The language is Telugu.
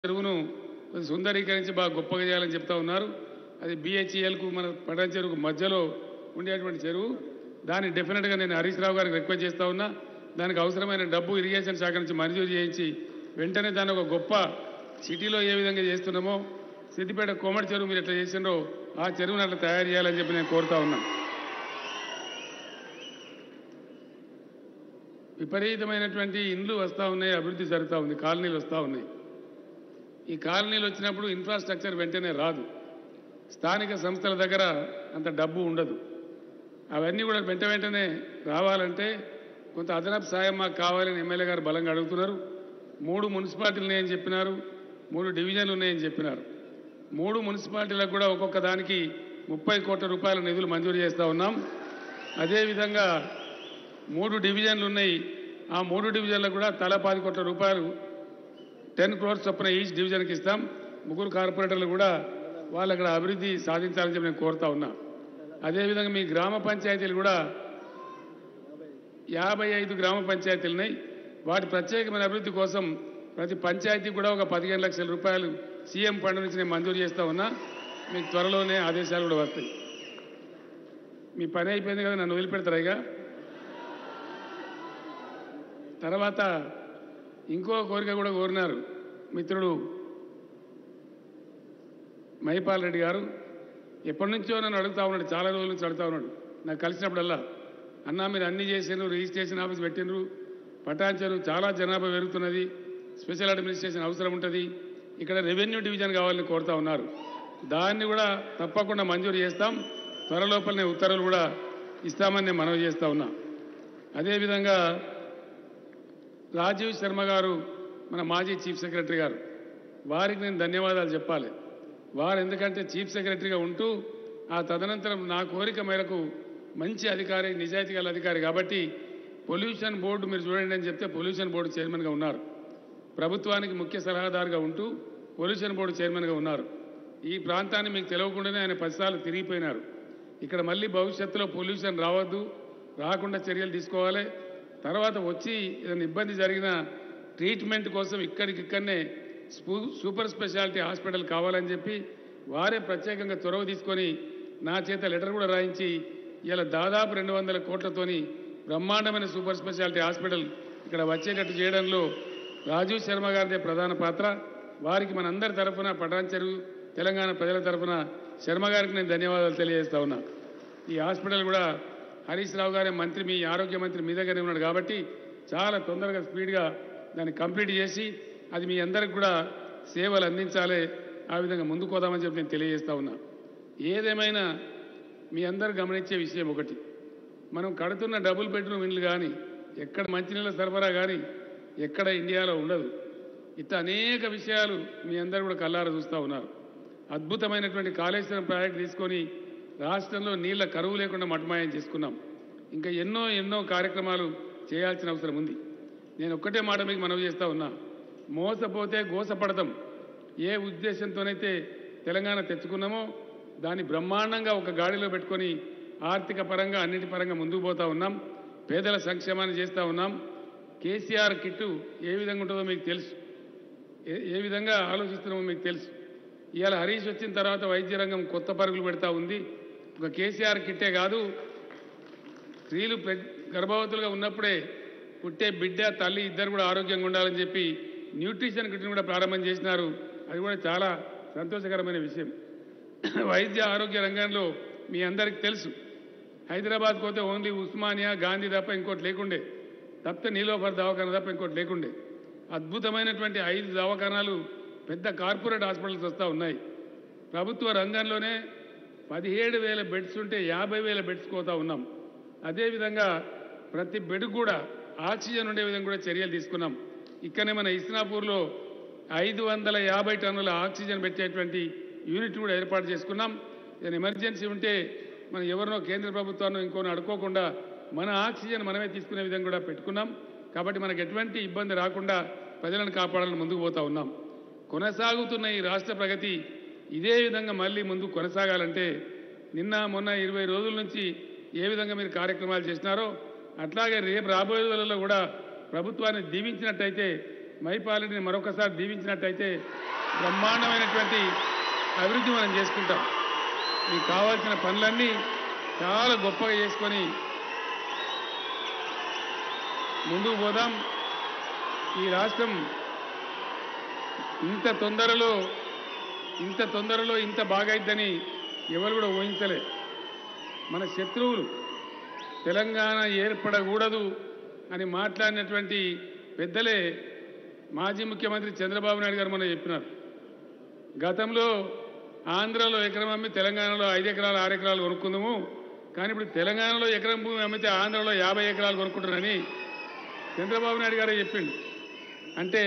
చెరువును కొంచెం సుందరీకరించి బాగా గొప్పగా చేయాలని చెప్తా ఉన్నారు అది బిహెచ్ఈఎల్కు మన పటాన్ చెరువుకు మధ్యలో ఉండేటువంటి చెరువు దాన్ని డెఫినెట్గా నేను హరీష్ రావు గారికి రిక్వెస్ట్ చేస్తా ఉన్నా దానికి అవసరమైన డబ్బు ఇరిగేషన్ శాఖ నుంచి మంజూరు చేయించి వెంటనే దాన్ని ఒక గొప్ప సిటీలో ఏ విధంగా చేస్తున్నామో సిద్దిపేట కోమటి చెరువు మీరు ఎట్లా చేసిండ్రో ఆ చెరువుని అట్లా తయారు చేయాలని చెప్పి నేను కోరుతా ఉన్నా విపరీతమైనటువంటి ఇండ్లు వస్తూ ఉన్నాయి అభివృద్ధి జరుగుతూ ఉంది కాలనీలు వస్తూ ఉన్నాయి ఈ కాలనీలు వచ్చినప్పుడు ఇన్ఫ్రాస్ట్రక్చర్ వెంటనే రాదు స్థానిక సంస్థల దగ్గర అంత డబ్బు ఉండదు అవన్నీ కూడా వెంట వెంటనే రావాలంటే కొంత అదనపు సాయం మాకు కావాలని ఎమ్మెల్యే గారు బలంగా అడుగుతున్నారు మూడు మున్సిపాలిటీలు ఉన్నాయని చెప్పినారు మూడు డివిజన్లు ఉన్నాయని చెప్పినారు మూడు మున్సిపాలిటీలకు కూడా ఒక్కొక్క దానికి ముప్పై కోట్ల రూపాయల నిధులు మంజూరు చేస్తూ ఉన్నాం అదేవిధంగా మూడు డివిజన్లు ఉన్నాయి ఆ మూడు డివిజన్లకు కూడా తల పది కోట్ల రూపాయలు టెన్ క్రోర్స్ చొప్పున ఈచ్ డివిజన్కి ఇస్తాం ముగ్గురు కార్పొరేటర్లు కూడా వాళ్ళు అక్కడ అభివృద్ధి సాధించాలని చెప్పి నేను కోరుతా ఉన్నా అదేవిధంగా మీ గ్రామ పంచాయతీలు కూడా యాభై ఐదు గ్రామ పంచాయతీలు ఉన్నాయి వాటి ప్రత్యేకమైన అభివృద్ధి కోసం ప్రతి పంచాయతీ కూడా ఒక పదిహేను లక్షల రూపాయలు సీఎం ఫండ్ నుంచి నేను మంజూరు చేస్తా ఉన్నా మీకు త్వరలోనే ఆదేశాలు కూడా వస్తాయి మీ పని అయిపోయింది కదా నన్ను వదిలిపెడతారా ఇక తర్వాత ఇంకో కోరిక కూడా కోరినారు మిత్రుడు మహిపాల్ రెడ్డి గారు ఎప్పటి నుంచో నన్ను అడుగుతా ఉన్నాడు చాలా రోజుల నుంచి అడుగుతా ఉన్నాడు నాకు కలిసినప్పుడల్లా అన్నా మీరు అన్ని చేసిండ్రు రిజిస్ట్రేషన్ ఆఫీస్ పెట్టినరు పటాన్చెరు చాలా జనాభా పెరుగుతున్నది స్పెషల్ అడ్మినిస్ట్రేషన్ అవసరం ఉంటుంది ఇక్కడ రెవెన్యూ డివిజన్ కావాలని కోరుతా ఉన్నారు దాన్ని కూడా తప్పకుండా మంజూరు చేస్తాం త్వరలోపలనే ఉత్తర్వులు కూడా ఇస్తామని నేను మనవి చేస్తా ఉన్నా అదేవిధంగా రాజీవ్ శర్మ గారు మన మాజీ చీఫ్ సెక్రటరీ గారు వారికి నేను ధన్యవాదాలు చెప్పాలి వారు ఎందుకంటే చీఫ్ సెక్రటరీగా ఉంటూ ఆ తదనంతరం నా కోరిక మేరకు మంచి అధికారి నిజాయితీ గల అధికారి కాబట్టి పొల్యూషన్ బోర్డు మీరు చూడండి అని చెప్తే పొల్యూషన్ బోర్డు చైర్మన్గా ఉన్నారు ప్రభుత్వానికి ముఖ్య సలహాదారుగా ఉంటూ పొల్యూషన్ బోర్డు చైర్మన్గా ఉన్నారు ఈ ప్రాంతాన్ని మీకు తెలియకుండానే ఆయన పదిసార్లు తిరిగిపోయినారు ఇక్కడ మళ్ళీ భవిష్యత్తులో పొల్యూషన్ రావద్దు రాకుండా చర్యలు తీసుకోవాలి తర్వాత వచ్చి ఏదైనా ఇబ్బంది జరిగిన ట్రీట్మెంట్ కోసం ఇక్కడికిక్కడనే స్పూ సూపర్ స్పెషాలిటీ హాస్పిటల్ కావాలని చెప్పి వారే ప్రత్యేకంగా చొరవ తీసుకొని నా చేత లెటర్ కూడా రాయించి ఇలా దాదాపు రెండు వందల కోట్లతోని బ్రహ్మాండమైన సూపర్ స్పెషాలిటీ హాస్పిటల్ ఇక్కడ వచ్చేటట్టు చేయడంలో రాజీవ్ శర్మ గారిదే ప్రధాన పాత్ర వారికి మనందరి తరఫున పటాన్ చెరువు తెలంగాణ ప్రజల తరఫున శర్మ గారికి నేను ధన్యవాదాలు తెలియజేస్తా ఉన్నా ఈ హాస్పిటల్ కూడా హరీష్ రావు గారే మంత్రి మీ ఆరోగ్య మంత్రి మీ దగ్గరే ఉన్నాడు కాబట్టి చాలా తొందరగా స్పీడ్గా దాన్ని కంప్లీట్ చేసి అది మీ అందరికి కూడా సేవలు అందించాలి ఆ విధంగా ముందుకు పోదామని చెప్పి నేను తెలియజేస్తా ఉన్నా ఏదేమైనా మీ అందరు గమనించే విషయం ఒకటి మనం కడుతున్న డబుల్ బెడ్రూమ్ ఇండ్లు కానీ ఎక్కడ మంచినీళ్ళ సరఫరా కానీ ఎక్కడ ఇండియాలో ఉండదు ఇట్లా అనేక విషయాలు మీ అందరు కూడా కల్లారా చూస్తూ ఉన్నారు అద్భుతమైనటువంటి కాళేశ్వరం ప్రాజెక్ట్ తీసుకొని రాష్ట్రంలో నీళ్ల కరువు లేకుండా మటమాయం చేసుకున్నాం ఇంకా ఎన్నో ఎన్నో కార్యక్రమాలు చేయాల్సిన అవసరం ఉంది నేను ఒక్కటే మాట మీకు మనవి చేస్తా ఉన్నా మోసపోతే గోసపడతాం ఏ ఉద్దేశంతోనైతే తెలంగాణ తెచ్చుకున్నామో దాన్ని బ్రహ్మాండంగా ఒక గాడిలో పెట్టుకొని ఆర్థిక పరంగా అన్నిటి పరంగా ముందుకు పోతా ఉన్నాం పేదల సంక్షేమాన్ని చేస్తూ ఉన్నాం కేసీఆర్ కిట్టు ఏ విధంగా ఉంటుందో మీకు తెలుసు ఏ ఏ విధంగా ఆలోచిస్తున్నామో మీకు తెలుసు ఇవాళ హరీష్ వచ్చిన తర్వాత వైద్య రంగం కొత్త పరుగులు పెడతా ఉంది ఒక కేసీఆర్ కిట్టే కాదు స్త్రీలు ప్రెగ్ గర్భవతులుగా ఉన్నప్పుడే పుట్టే బిడ్డ తల్లి ఇద్దరు కూడా ఆరోగ్యంగా ఉండాలని చెప్పి న్యూట్రిషన్ కిట్ని కూడా ప్రారంభం చేసినారు అది కూడా చాలా సంతోషకరమైన విషయం వైద్య ఆరోగ్య రంగంలో మీ అందరికీ తెలుసు హైదరాబాద్ పోతే ఓన్లీ ఉస్మానియా గాంధీ తప్ప ఇంకోటి లేకుండే తప్పితే నీలోఫర్ దవాఖాన తప్ప ఇంకోటి లేకుండే అద్భుతమైనటువంటి ఐదు దవాఖానాలు పెద్ద కార్పొరేట్ హాస్పిటల్స్ వస్తూ ఉన్నాయి ప్రభుత్వ రంగంలోనే పదిహేడు వేల బెడ్స్ ఉంటే యాభై వేల బెడ్స్ కోతా ఉన్నాం అదేవిధంగా ప్రతి బెడ్ కూడా ఆక్సిజన్ ఉండే విధంగా కూడా చర్యలు తీసుకున్నాం ఇక్కడనే మన ఇస్నాపూర్లో ఐదు వందల యాభై టన్నుల ఆక్సిజన్ పెట్టేటువంటి యూనిట్ కూడా ఏర్పాటు చేసుకున్నాం ఏదైనా ఎమర్జెన్సీ ఉంటే మనం ఎవరినో కేంద్ర ప్రభుత్వాన్ని ఇంకోని అడుకోకుండా మన ఆక్సిజన్ మనమే తీసుకునే విధంగా కూడా పెట్టుకున్నాం కాబట్టి మనకు ఎటువంటి ఇబ్బంది రాకుండా ప్రజలను కాపాడాలని ముందుకు పోతా ఉన్నాం కొనసాగుతున్న ఈ రాష్ట్ర ప్రగతి ఇదే విధంగా మళ్ళీ ముందు కొనసాగాలంటే నిన్న మొన్న ఇరవై రోజుల నుంచి ఏ విధంగా మీరు కార్యక్రమాలు చేసినారో అట్లాగే రేపు రాబోయే రోజులలో కూడా ప్రభుత్వాన్ని దీవించినట్టయితే మైపాలని మరొకసారి దీవించినట్టయితే బ్రహ్మాండమైనటువంటి అభివృద్ధి మనం చేసుకుంటాం మీకు కావాల్సిన పనులన్నీ చాలా గొప్పగా చేసుకొని ముందుకు పోదాం ఈ రాష్ట్రం ఇంత తొందరలో ఇంత తొందరలో ఇంత బాగైద్దని ఎవరు కూడా ఊహించలే మన శత్రువులు తెలంగాణ ఏర్పడకూడదు అని మాట్లాడినటువంటి పెద్దలే మాజీ ముఖ్యమంత్రి చంద్రబాబు నాయుడు గారు మనం చెప్పినారు గతంలో ఆంధ్రలో ఎకరం అమ్మి తెలంగాణలో ఐదు ఎకరాలు ఆరు ఎకరాలు కొనుక్కుందాము కానీ ఇప్పుడు తెలంగాణలో ఎకరం భూమి అమ్మితే ఆంధ్రలో యాభై ఎకరాలు కొనుక్కుంటారని చంద్రబాబు నాయుడు గారే చెప్పిండు అంటే